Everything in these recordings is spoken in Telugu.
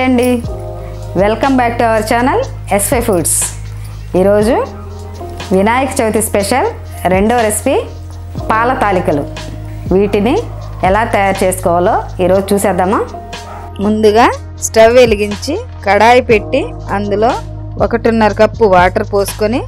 అండి welcome back to our channel ఎస్ఫై ఫుడ్స్ ఈరోజు వినాయక చవితి స్పెషల్ రెండో రెసిపీ పాల తాలికలు వీటిని ఎలా తయారు చేసుకోవాలో ఈరోజు చూసేద్దామా ముందుగా స్టవ్ వెలిగించి కడాయి పెట్టి అందులో ఒకటిన్నర కప్పు వాటర్ పోసుకొని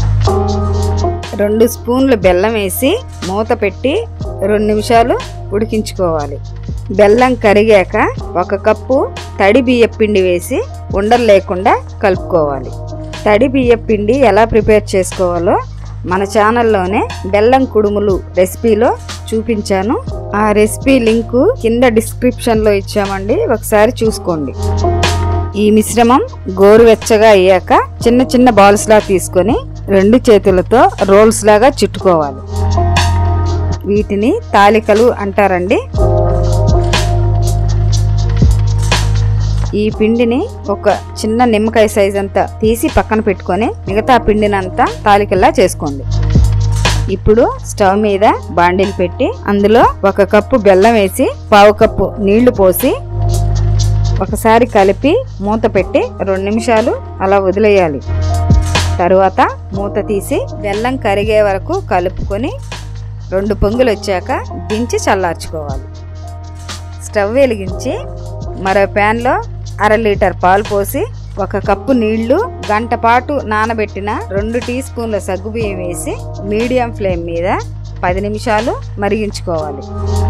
రెండు స్పూన్లు బెల్లం వేసి మూత పెట్టి రెండు నిమిషాలు ఉడికించుకోవాలి బెల్లం కరిగాక ఒక కప్పు తడి బియ్య పిండి వేసి ఉండలు లేకుండా కలుపుకోవాలి తడి బియ్య పిండి ఎలా ప్రిపేర్ చేసుకోవాలో మన ఛానల్లోనే బెల్లం కుడుములు రెసిపీలో చూపించాను ఆ రెసిపీ లింకు కింద డిస్క్రిప్షన్లో ఇచ్చామండి ఒకసారి చూసుకోండి ఈ మిశ్రమం గోరువెచ్చగా అయ్యాక చిన్న చిన్న బాల్స్ లా తీసుకొని రెండు చేతులతో రోల్స్ లాగా చుట్టుకోవాలి వీటిని తాలికలు అంటారండి ఈ పిండిని ఒక చిన్న నిమ్మకాయ సైజ్ అంతా తీసి పక్కన పెట్టుకొని మిగతా పిండినంతా తాలికల్లా చేసుకోండి ఇప్పుడు స్టవ్ మీద బాండిల్ పెట్టి అందులో ఒక కప్పు బెల్లం వేసి పావు కప్పు నీళ్లు పోసి ఒకసారి కలిపి మూత పెట్టి రెండు నిమిషాలు అలా వదిలేయాలి తరువాత మూత తీసి బెల్లం కరిగే వరకు కలుపుకొని రెండు పొంగులు వచ్చాక దించి చల్లార్చుకోవాలి స్టవ్ వెలిగించి మరో ప్యాన్లో అర లీటర్ పాలు పోసి ఒక కప్పు నీళ్లు గంట పాటు నానబెట్టిన రెండు టీ స్పూన్ల సగ్గుబియ్యం వేసి మీడియం ఫ్లేమ్ మీద పది నిమిషాలు మరిగించుకోవాలి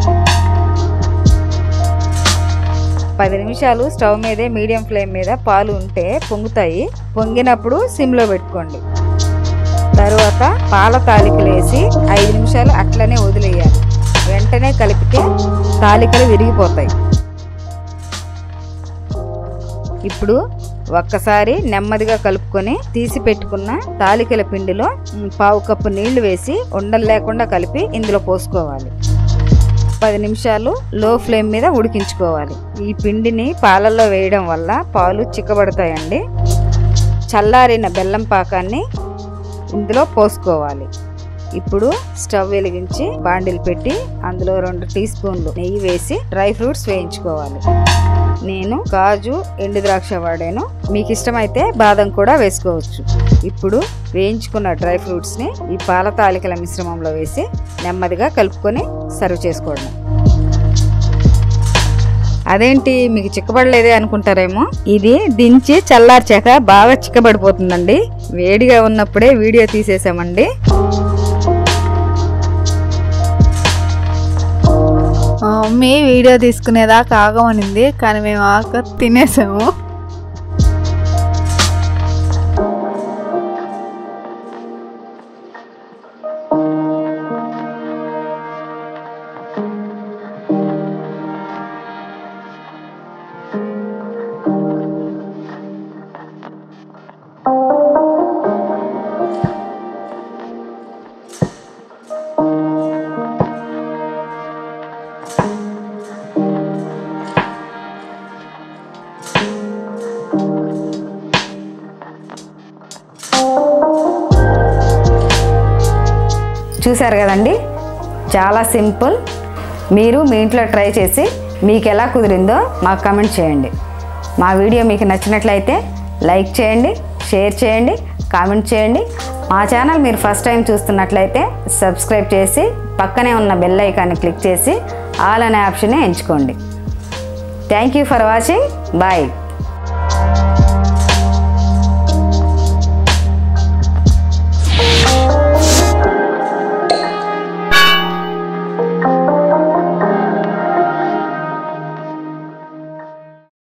పది నిమిషాలు స్టవ్ మీదే మీడియం ఫ్లేమ్ మీద పాలు ఉంటే పొంగుతాయి పొంగినప్పుడు సిమ్లో పెట్టుకోండి తరువాత పాల తాలికలు వేసి ఐదు నిమిషాలు అట్లనే వదిలేయాలి వెంటనే కలిపితే తాలికలు విరిగిపోతాయి ఇప్పుడు ఒక్కసారి నెమ్మదిగా కలుపుకొని తీసి పెట్టుకున్న తాలికల పిండిలో మ్, పావు కప్పు నీళ్లు వేసి ఉండలు లేకుండా కలిపి ఇందులో పోసుకోవాలి పది నిమిషాలు లో ఫ్లేమ్ మీద ఉడికించుకోవాలి ఈ పిండిని పాలల్లో వేయడం వల్ల పాలు చిక్కబడతాయండి చల్లారిన బెల్లం పాకాన్ని ఇందులో పోసుకోవాలి ఇప్పుడు స్టవ్ వెలిగించి బాండిల్ పెట్టి అందులో రెండు టీ స్పూన్లు నెయ్యి వేసి డ్రై ఫ్రూట్స్ వేయించుకోవాలి నేను కాజు ఎండు ద్రాక్ష వాడాను మీకు ఇష్టమైతే బాదం కూడా వేసుకోవచ్చు ఇప్పుడు వేయించుకున్న డ్రై ఫ్రూట్స్ని ఈ పాల తాలికల మిశ్రమంలో వేసి నెమ్మదిగా కలుపుకొని సర్వ్ చేసుకోవడం అదేంటి మీకు చిక్కబడలేదే అనుకుంటారేమో ఇది దించి చల్లార్చాక బాగా చిక్కబడిపోతుందండి వేడిగా ఉన్నప్పుడే వీడియో తీసేసామండి మా మమ్మీ వీడియో తీసుకునేదాకా ఆగమనింది కానీ మేము ఆక తినేసాము చూశారు కదండి చాలా సింపుల్ మీరు మీ ఇంట్లో ట్రై చేసి మీకు ఎలా కుదిరిందో మాకు కమెంట్ చేయండి మా వీడియో మీకు నచ్చినట్లయితే లైక్ చేయండి షేర్ చేయండి కామెంట్ చేయండి మా ఛానల్ మీరు ఫస్ట్ టైం చూస్తున్నట్లయితే సబ్స్క్రైబ్ చేసి పక్కనే ఉన్న బెల్ ఐకాన్ని క్లిక్ చేసి ఆల్ అనే ఆప్షన్ని ఎంచుకోండి thank you for watching bye